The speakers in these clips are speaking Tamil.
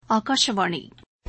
ஆகாஷவாணி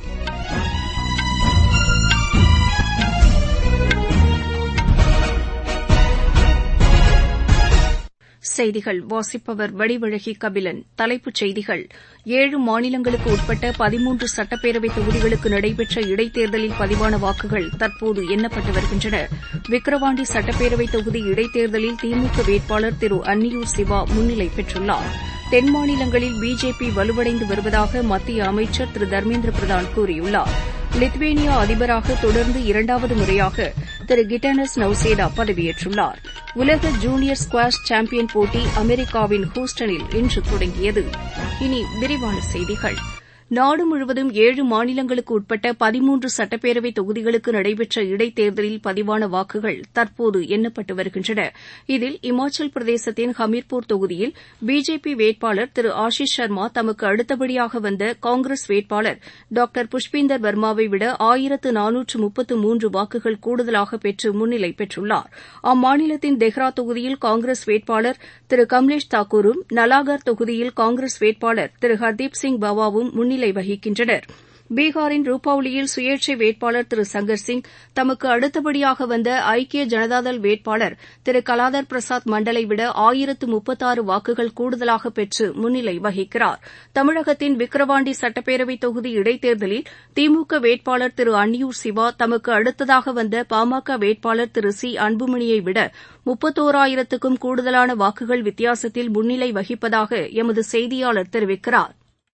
செய்திகள் வாசிப்பவர் வடிவழகி கபிலன் தலைப்புச் செய்திகள் ஏழு மாநிலங்களுக்கு உட்பட்ட பதிமூன்று சட்டப்பேரவை தொகுதிகளுக்கு நடைபெற்ற இடைத்தேர்தலில் பதிவான வாக்குகள் தற்போது எண்ணப்பட்டு வருகின்றன விக்கிரவாண்டி சட்டப்பேரவை தொகுதி இடைத்தேர்தலில் திமுக வேட்பாளர் திரு அன்னியூர் சிவா முன்னிலை பெற்றுள்ளார் தென் மாநிலங்களில் பிஜேபி வலுவடைந்து வருவதாக மத்திய அமைச்சர் திரு தர்மேந்திர பிரதான் கூறியுள்ளார் லித்வேனியா அதிபராக தொடர்ந்து இரண்டாவது முறையாக திரு கிட்டனஸ் நௌசேடா பதவியேற்றுள்ளார் உலக ஜூனியர் ஸ்குவாஷ் சாம்பியன் போட்டி அமெரிக்காவின் ஹூஸ்டனில் இன்று தொடங்கியது இனி விரிவான செய்திகள் நாடு முழுவதும் ஏழு மாநிலங்களுக்கு உட்பட்ட பதிமூன்று சட்டப்பேரவை தொகுதிகளுக்கு நடைபெற்ற இடைத்தேர்தலில் பதிவான வாக்குகள் தற்போது எண்ணப்பட்டு வருகின்றன இதில் இமாச்சல் பிரதேசத்தின் ஹமீர்பூர் தொகுதியில் பிஜேபி வேட்பாளர் திரு ஆஷிஷ் சர்மா தமக்கு அடுத்தபடியாக வந்த காங்கிரஸ் வேட்பாளர் டாக்டர் புஷ்பீந்தர் வர்மாவை விட ஆயிரத்து நானூற்று முப்பத்து மூன்று வாக்குகள் கூடுதலாக பெற்று முன்னிலை பெற்றுள்ளார் அம்மாநிலத்தின் தெஹ்ரா தொகுதியில் காங்கிரஸ் வேட்பாளர் திரு கம்லேஷ் தாக்கூரும் நலாகர் தொகுதியில் காங்கிரஸ் வேட்பாளர் திரு ஹர்தீப் சிங் பவாவும் முன்னிலை முன்னிலை வகிக்கின்றனர் பீகாரின் ரூபௌலியில் சுயேட்சை வேட்பாளர் திரு சங்கர் சிங் தமக்கு அடுத்தபடியாக வந்த ஐக்கிய ஜனதாதள் வேட்பாளர் திரு கலாதர் பிரசாத் மண்டலை விட ஆயிரத்து முப்பத்தாறு வாக்குகள் கூடுதலாக பெற்று முன்னிலை வகிக்கிறார் தமிழகத்தின் விக்கிரவாண்டி சட்டப்பேரவை தொகுதி இடைத்தேர்தலில் திமுக வேட்பாளர் திரு அன்னியூர் சிவா தமக்கு அடுத்ததாக வந்த பாமக வேட்பாளர் திரு சி அன்புமணியை விட முப்பத்தோராயிரத்துக்கும் கூடுதலான வாக்குகள் வித்தியாசத்தில் முன்னிலை வகிப்பதாக எமது செய்தியாளர் தெரிவிக்கிறார்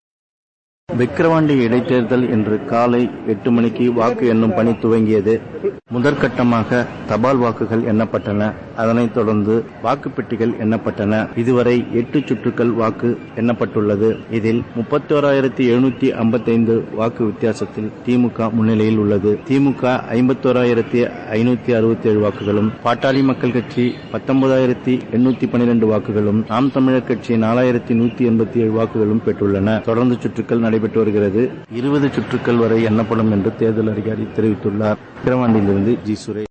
விக்கிரவாண்டி இடைத்தேர்தல் இன்று காலை எட்டு மணிக்கு வாக்கு எண்ணும் பணி துவங்கியது முதற்கட்டமாக தபால் வாக்குகள் எண்ணப்பட்டன அதனைத் தொடர்ந்து வாக்குப்பெட்டிகள் எண்ணப்பட்டன இதுவரை எட்டு சுற்றுக்கள் வாக்கு எண்ணப்பட்டுள்ளது இதில் முப்பத்தோராயிரத்தி எழுநூத்தி ஐம்பத்தைந்து வாக்கு வித்தியாசத்தில் திமுக முன்னிலையில் உள்ளது திமுக ஐம்பத்தோராயிரத்தி ஐநூத்தி அறுபத்தி ஏழு வாக்குகளும் பாட்டாளி மக்கள் கட்சி பத்தொன்பதாயிரத்தி எண்ணூத்தி பனிரெண்டு வாக்குகளும் நாம் தமிழர் கட்சி நாலாயிரத்தி நூத்தி எண்பத்தி ஏழு வாக்குகளும் பெற்றுள்ளன தொடர்ந்து சுற்றுக்கள் நடைபெற்று வருகிறது இருபது சுற்றுக்கள் வரை எண்ணப்படும் என்று தேர்தல் அதிகாரி தெரிவித்துள்ளார் விக்கிரவாண்டியிலிருந்து ஜி சுரேஷ்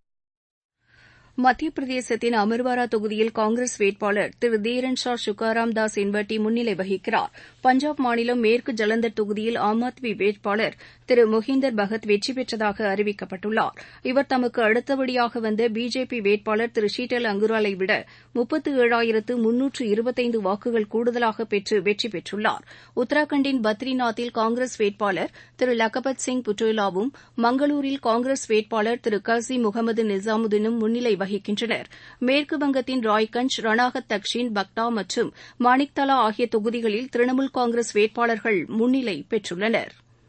மத்திய பிரதேசத்தின் அமர்வாரா தொகுதியில் காங்கிரஸ் வேட்பாளர் திரு தீரன் ஷா சுக்காராம் தாஸ் இன்வர்டி முன்னிலை வகிக்கிறார் பஞ்சாப் மாநிலம் மேற்கு ஜலந்தர் தொகுதியில் ஆம் ஆத்மி வேட்பாளர் திரு மொஹிந்தர் பகத் வெற்றி பெற்றதாக அறிவிக்கப்பட்டுள்ளார் இவர் தமக்கு அடுத்தபடியாக வந்த பிஜேபி வேட்பாளர் திரு ஷீட்டல் அங்குராலை விட முப்பத்து ஏழாயிரத்து முன்னூற்று இருபத்தைந்து வாக்குகள் கூடுதலாக பெற்று வெற்றி பெற்றுள்ளார் உத்தராகண்டின் பத்ரிநாத்தில் காங்கிரஸ் வேட்பாளர் திரு லக்கபத் சிங் புட்டோலாவும் மங்களூரில் காங்கிரஸ் வேட்பாளர் திரு கசி முகமது நிசாமுதீனும் முன்னிலை வகிக்கின்றனர் மேற்குவங்கத்தின் ராய்கஞ்ச் ரணாகத் தக்ஷின் பக்டா மற்றும் மாணிக்தலா ஆகிய தொகுதிகளில் திரிணாமுல் காங்கிரஸ் வேட்பாளர்கள் முன்னிலை பெற்றுள்ளனா்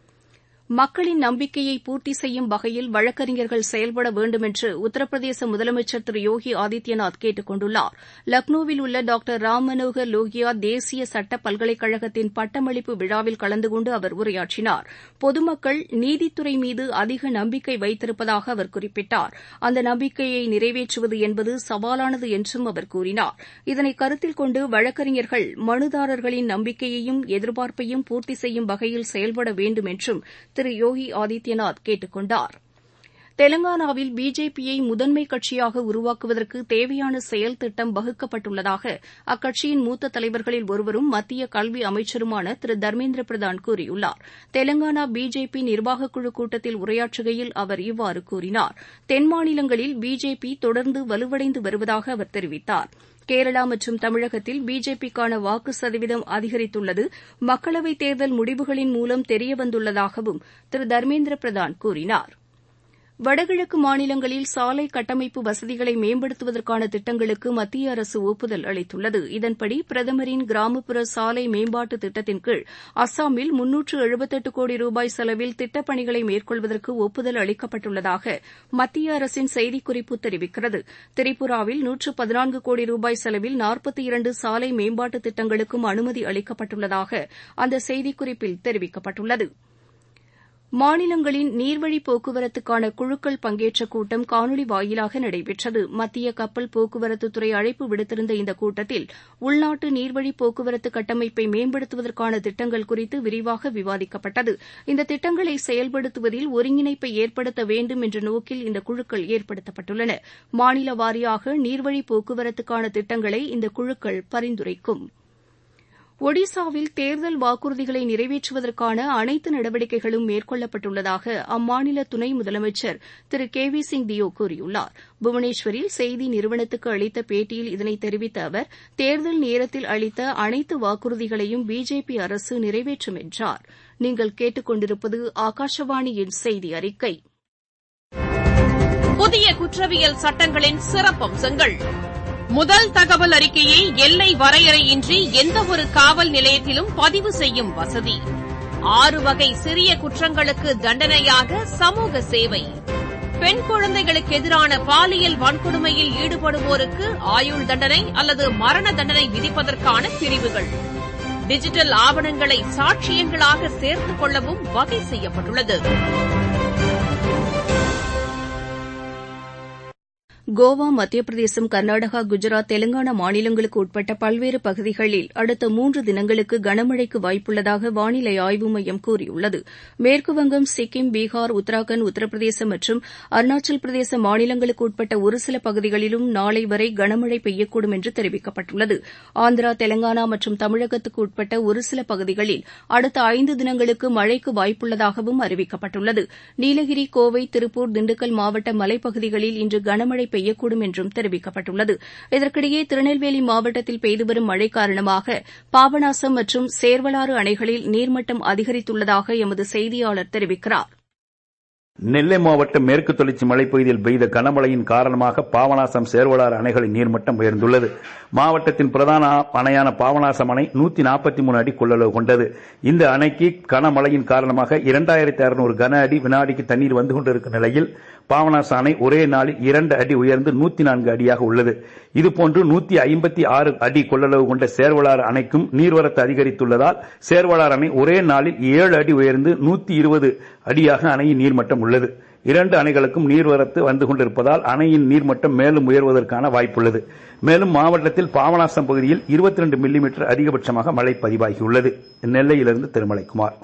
மக்களின் நம்பிக்கையை பூர்த்தி செய்யும் வகையில் வழக்கறிஞர்கள் செயல்பட வேண்டும் என்று உத்தரப்பிரதேச முதலமைச்சர் திரு யோகி ஆதித்யநாத் கேட்டுக் கொண்டுள்ளார் லக்னோவில் உள்ள டாக்டர் ராம் மனோகர் லோகியா தேசிய சட்ட பல்கலைக்கழகத்தின் பட்டமளிப்பு விழாவில் கலந்து கொண்டு அவர் உரையாற்றினார் பொதுமக்கள் நீதித்துறை மீது அதிக நம்பிக்கை வைத்திருப்பதாக அவர் குறிப்பிட்டார் அந்த நம்பிக்கையை நிறைவேற்றுவது என்பது சவாலானது என்றும் அவர் கூறினார் இதனை கருத்தில் கொண்டு வழக்கறிஞர்கள் மனுதாரர்களின் நம்பிக்கையையும் எதிர்பார்ப்பையும் பூர்த்தி செய்யும் வகையில் செயல்பட வேண்டும் என்றும் திரு யோகி ஆதித்யநாத் கேட்டுக் கொண்டார் தெலங்கானாவில் பிஜேபியை முதன்மை கட்சியாக உருவாக்குவதற்கு தேவையான செயல் திட்டம் வகுக்கப்பட்டுள்ளதாக அக்கட்சியின் மூத்த தலைவர்களில் ஒருவரும் மத்திய கல்வி அமைச்சருமான திரு தர்மேந்திர பிரதான் கூறியுள்ளார் தெலங்கானா பிஜேபி நிர்வாகக்குழு கூட்டத்தில் உரையாற்றுகையில் அவர் இவ்வாறு கூறினார் தென் மாநிலங்களில் பிஜேபி தொடர்ந்து வலுவடைந்து வருவதாக அவர் தெரிவித்தார் கேரளா மற்றும் தமிழகத்தில் பிஜேபிக்கான வாக்கு சதவீதம் அதிகரித்துள்ளது மக்களவைத் தேர்தல் முடிவுகளின் மூலம் தெரியவந்துள்ளதாகவும் திரு தர்மேந்திர பிரதான் கூறினார் வடகிழக்கு மாநிலங்களில் சாலை கட்டமைப்பு வசதிகளை மேம்படுத்துவதற்கான திட்டங்களுக்கு மத்திய அரசு ஒப்புதல் அளித்துள்ளது இதன்படி பிரதமரின் கிராமப்புற சாலை மேம்பாட்டு திட்டத்தின் கீழ் அஸ்ஸாமில் முன்னூற்று எழுபத்தெட்டு கோடி ரூபாய் செலவில் திட்டப் பணிகளை மேற்கொள்வதற்கு ஒப்புதல் அளிக்கப்பட்டுள்ளதாக மத்திய அரசின் செய்திக்குறிப்பு தெரிவிக்கிறது திரிபுராவில் நூற்று பதினான்கு கோடி ரூபாய் செலவில் நாற்பத்தி இரண்டு சாலை மேம்பாட்டு திட்டங்களுக்கும் அனுமதி அளிக்கப்பட்டுள்ளதாக அந்த செய்திக்குறிப்பில் தெரிவிக்கப்பட்டுள்ளது மாநிலங்களின் நீர்வழி போக்குவரத்துக்கான குழுக்கள் பங்கேற்ற கூட்டம் காணொலி வாயிலாக நடைபெற்றது மத்திய கப்பல் போக்குவரத்துத்துறை அழைப்பு விடுத்திருந்த இந்த கூட்டத்தில் உள்நாட்டு நீர்வழி போக்குவரத்து கட்டமைப்பை மேம்படுத்துவதற்கான திட்டங்கள் குறித்து விரிவாக விவாதிக்கப்பட்டது இந்த திட்டங்களை செயல்படுத்துவதில் ஒருங்கிணைப்பை ஏற்படுத்த வேண்டும் என்ற நோக்கில் இந்த குழுக்கள் ஏற்படுத்தப்பட்டுள்ளன மாநில வாரியாக நீர்வழி போக்குவரத்துக்கான திட்டங்களை இந்த குழுக்கள் பரிந்துரைக்கும் ஒடிசாவில் தேர்தல் வாக்குறுதிகளை நிறைவேற்றுவதற்கான அனைத்து நடவடிக்கைகளும் மேற்கொள்ளப்பட்டுள்ளதாக அம்மாநில துணை முதலமைச்சர் திரு கே வி சிங் தியோ கூறியுள்ளார் புவனேஸ்வரில் செய்தி நிறுவனத்துக்கு அளித்த பேட்டியில் இதனை தெரிவித்த அவர் தேர்தல் நேரத்தில் அளித்த அனைத்து வாக்குறுதிகளையும் பிஜேபி அரசு நிறைவேற்றும் என்றார் நீங்கள் கேட்டுக்கொண்டிருப்பது ஆகாஷவாணியின் செய்தி அறிக்கை புதிய குற்றவியல் சட்டங்களின் சிறப்பம்சங்கள் முதல் தகவல் அறிக்கையை எல்லை வரையறையின்றி எந்தவொரு காவல் நிலையத்திலும் பதிவு செய்யும் வசதி ஆறு வகை சிறிய குற்றங்களுக்கு தண்டனையாக சமூக சேவை பெண் குழந்தைகளுக்கு எதிரான பாலியல் வன்கொடுமையில் ஈடுபடுவோருக்கு ஆயுள் தண்டனை அல்லது மரண தண்டனை விதிப்பதற்கான பிரிவுகள் டிஜிட்டல் ஆவணங்களை சாட்சியங்களாக சேர்த்துக் கொள்ளவும் வகை செய்யப்பட்டுள்ளது கோவா மத்திய பிரதேசம் கர்நாடகா குஜராத் தெலங்கானா மாநிலங்களுக்கு உட்பட்ட பல்வேறு பகுதிகளில் அடுத்த மூன்று தினங்களுக்கு கனமழைக்கு வாய்ப்புள்ளதாக வானிலை ஆய்வு மையம் கூறியுள்ளது மேற்குவங்கம் சிக்கிம் பீகார் உத்தராகண்ட் உத்தரப்பிரதேசம் மற்றும் அருணாச்சல் பிரதேச மாநிலங்களுக்கு உட்பட்ட ஒரு சில பகுதிகளிலும் நாளை வரை கனமழை பெய்யக்கூடும் என்று தெரிவிக்கப்பட்டுள்ளது ஆந்திரா தெலங்கானா மற்றும் தமிழகத்துக்கு உட்பட்ட ஒரு சில பகுதிகளில் அடுத்த ஐந்து தினங்களுக்கு மழைக்கு வாய்ப்புள்ளதாகவும் அறிவிக்கப்பட்டுள்ளது நீலகிரி கோவை திருப்பூர் திண்டுக்கல் மாவட்ட மலைப்பகுதிகளில் இன்று கனமழை பெய்யக்கூடும் என்றும் தெரிவிக்கப்பட்டுள்ளது இதற்கிடையே திருநெல்வேலி மாவட்டத்தில் பெய்து வரும் மழை காரணமாக பாபநாசம் மற்றும் சேர்வலாறு அணைகளில் நீர்மட்டம் அதிகரித்துள்ளதாக எமது செய்தியாளர் தெரிவிக்கிறார் நெல்லை மாவட்டம் மேற்கு தொடர்ச்சி மலைப்பகுதியில் பெய்த கனமழையின் காரணமாக பாபநாசம் சேர்வலாறு அணைகளின் நீர்மட்டம் உயர்ந்துள்ளது மாவட்டத்தின் பிரதான அணையான பாபநாசம் அணை நூத்தி நாற்பத்தி மூணு அடி கொள்ளளவு கொண்டது இந்த அணைக்கு கனமழையின் காரணமாக இரண்டாயிரத்தி அறுநூறு கன அடி வினாடிக்கு தண்ணீர் வந்து கொண்டிருக்கும் நிலையில் பாபநாச அணை ஒரே நாளில் இரண்டு அடி உயர்ந்து நூத்தி நான்கு அடியாக உள்ளது இதுபோன்று நூத்தி ஐம்பத்தி ஆறு அடி கொள்ளளவு கொண்ட சேர்வலாறு அணைக்கும் நீர்வரத்து அதிகரித்துள்ளதால் சேர்வலாறு அணை ஒரே நாளில் ஏழு அடி உயர்ந்து நூத்தி இருபது அடியாக அணையின் நீர்மட்டம் உள்ளது இரண்டு அணைகளுக்கும் நீர்வரத்து வந்து கொண்டிருப்பதால் அணையின் நீர்மட்டம் மேலும் உயர்வதற்கான வாய்ப்புள்ளது மேலும் மாவட்டத்தில் பாபநாசம் பகுதியில் இருபத்தி ரெண்டு மில்லிமீட்டர் அதிகபட்சமாக மழை பதிவாகியுள்ளது நெல்லையிலிருந்து திருமலைக்குமார்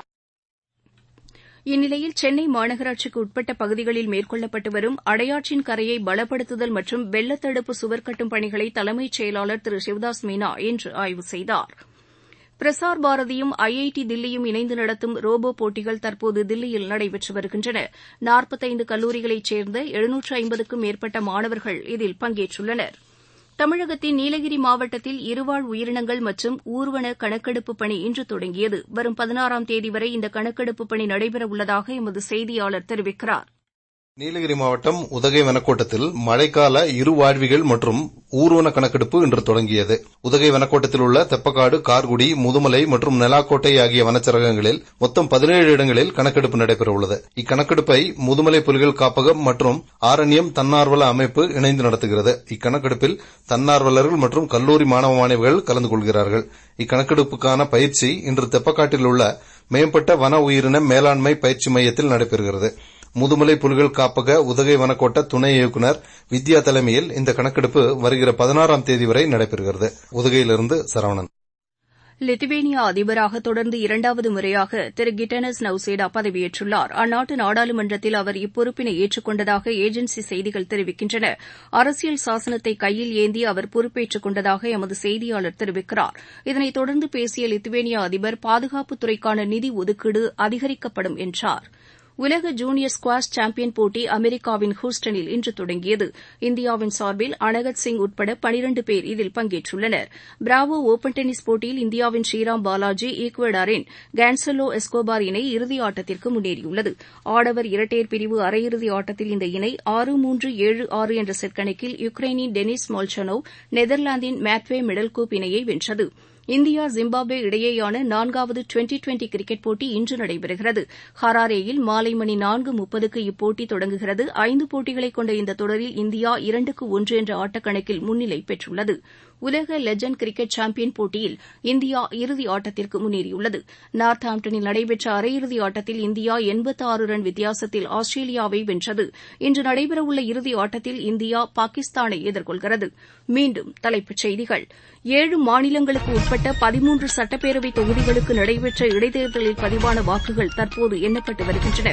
இந்நிலையில் சென்னை மாநகராட்சிக்கு உட்பட்ட பகுதிகளில் மேற்கொள்ளப்பட்டு வரும் அடையாற்றின் கரையை பலப்படுத்துதல் மற்றும் வெள்ளத்தடுப்பு சுவர் கட்டும் பணிகளை தலைமைச் செயலாளர் திரு சிவதாஸ் மீனா இன்று ஆய்வு செய்தார் பிரசார் பாரதியும் ஐஐடி தில்லியும் இணைந்து நடத்தும் ரோபோ போட்டிகள் தற்போது தில்லியில் நடைபெற்று வருகின்றன நாற்பத்தைந்து கல்லூரிகளைச் சேர்ந்த எழுநூற்று ஐம்பதுக்கும் மேற்பட்ட மாணவர்கள் இதில் பங்கேற்றுள்ளனா் தமிழகத்தின் நீலகிரி மாவட்டத்தில் இருவாழ் உயிரினங்கள் மற்றும் ஊர்வன கணக்கெடுப்பு பணி இன்று தொடங்கியது வரும் பதினாறாம் தேதி வரை இந்த கணக்கெடுப்பு பணி நடைபெறவுள்ளதாக எமது செய்தியாளர் தெரிவிக்கிறார் நீலகிரி மாவட்டம் உதகை வனக்கோட்டத்தில் மழைக்கால இருவாழ்விகள் மற்றும் ஊர்வன கணக்கெடுப்பு இன்று தொடங்கியது உதகை வனக்கோட்டத்தில் உள்ள தெப்பக்காடு கார்குடி முதுமலை மற்றும் நெலாக்கோட்டை ஆகிய வனச்சரகங்களில் மொத்தம் பதினேழு இடங்களில் கணக்கெடுப்பு நடைபெறவுள்ளது இக்கணக்கெடுப்பை முதுமலை புலிகள் காப்பகம் மற்றும் ஆரண்யம் தன்னார்வல அமைப்பு இணைந்து நடத்துகிறது இக்கணக்கெடுப்பில் தன்னார்வலர்கள் மற்றும் கல்லூரி மாணவ மாணவிகள் கலந்து கொள்கிறார்கள் இக்கணக்கெடுப்புக்கான பயிற்சி இன்று தெப்பக்காட்டில் உள்ள மேம்பட்ட வன உயிரின மேலாண்மை பயிற்சி மையத்தில் நடைபெறுகிறது முதுமலை புலிகள் காப்பக உதகை வனக்கோட்ட துணை இயக்குநர் வித்யா தலைமையில் இந்த கணக்கெடுப்பு வருகிற பதினாறாம் தேதி வரை நடைபெறுகிறது உதகையிலிருந்து சரவணன் லித்துவேனியா அதிபராக தொடர்ந்து இரண்டாவது முறையாக திரு கிட்டனஸ் நவ்சேடா பதவியேற்றுள்ளார் அந்நாட்டு நாடாளுமன்றத்தில் அவர் இப்பொறுப்பினை ஏற்றுக்கொண்டதாக ஏஜென்சி செய்திகள் தெரிவிக்கின்றன அரசியல் சாசனத்தை கையில் ஏந்தி அவர் பொறுப்பேற்றுக் கொண்டதாக எமது செய்தியாளர் தெரிவிக்கிறார் இதனைத் தொடர்ந்து பேசிய லித்துவேனியா அதிபர் பாதுகாப்புத்துறைக்கான நிதி ஒதுக்கீடு அதிகரிக்கப்படும் என்றார் உலக ஜூனியர் ஸ்குவாஷ் சாம்பியன் போட்டி அமெரிக்காவின் ஹூஸ்டனில் இன்று தொடங்கியது இந்தியாவின் சார்பில் அனகத் சிங் உட்பட பனிரண்டு பேர் இதில் பங்கேற்றுள்ளனர் பிராவோ ஒபன் டென்னிஸ் போட்டியில் இந்தியாவின் ஸ்ரீராம் பாலாஜி ஈக்வடாரின் கேன்சலோ எஸ்கோபார் இணை இறுதி ஆட்டத்திற்கு முன்னேறியுள்ளது ஆடவர் இரட்டையர் பிரிவு அரையிறுதி ஆட்டத்தில் இந்த இணை ஆறு மூன்று ஏழு ஆறு என்ற செட் கணக்கில் யுக்ரைனின் டெனிஸ் மால்ச்சனோவ் நெதர்லாந்தின் மேத்வே மெடல்கோப் இணையை வென்றது இந்தியா ஜிம்பாப்வே இடையேயான நான்காவது டுவெண்டி டுவெண்டி கிரிக்கெட் போட்டி இன்று நடைபெறுகிறது ஹராரேயில் மாலை மணி நான்கு முப்பதுக்கு இப்போட்டி தொடங்குகிறது ஐந்து போட்டிகளை கொண்ட இந்த தொடரில் இந்தியா இரண்டுக்கு ஒன்று என்ற ஆட்டக்கணக்கில் முன்னிலை பெற்றுள்ளது உலக லெஜண்ட் கிரிக்கெட் சாம்பியன் போட்டியில் இந்தியா இறுதி ஆட்டத்திற்கு முன்னேறியுள்ளது நார்த்தாம்டனில் நடைபெற்ற அரையிறுதி ஆட்டத்தில் இந்தியா எண்பத்து ஆறு ரன் வித்தியாசத்தில் ஆஸ்திரேலியாவை வென்றது இன்று நடைபெறவுள்ள இறுதி ஆட்டத்தில் இந்தியா பாகிஸ்தானை எதிர்கொள்கிறது மீண்டும் தலைப்புச் செய்திகள் ஏழு மாநிலங்களுக்கு உட்பட்ட பதிமூன்று சட்டப்பேரவை தொகுதிகளுக்கு நடைபெற்ற இடைத்தேர்தலில் பதிவான வாக்குகள் தற்போது எண்ணப்பட்டு வருகின்றன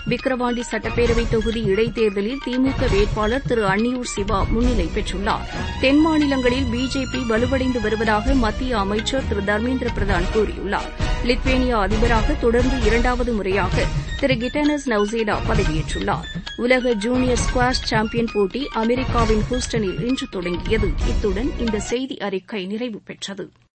விக்கிரவாண்டி சட்டப்பேரவை தொகுதி இடைத்தேர்தலில் திமுக வேட்பாளர் திரு அன்னியூர் சிவா முன்னிலை பெற்றுள்ளார் தென் மாநிலங்களில் பிஜேபி வலுவடைந்து வருவதாக மத்திய அமைச்சர் திரு தர்மேந்திர பிரதான் கூறியுள்ளார் லித்வேனியா அதிபராக தொடர்ந்து இரண்டாவது முறையாக திரு கிட்டனஸ் நவ்சேடா பதவியேற்றுள்ளார் உலக ஜூனியர் ஸ்குவாஷ் சாம்பியன் போட்டி அமெரிக்காவின் ஹூஸ்டனில் இன்று தொடங்கியது இத்துடன் இந்த செய்தி அறிக்கை நிறைவு பெற்றது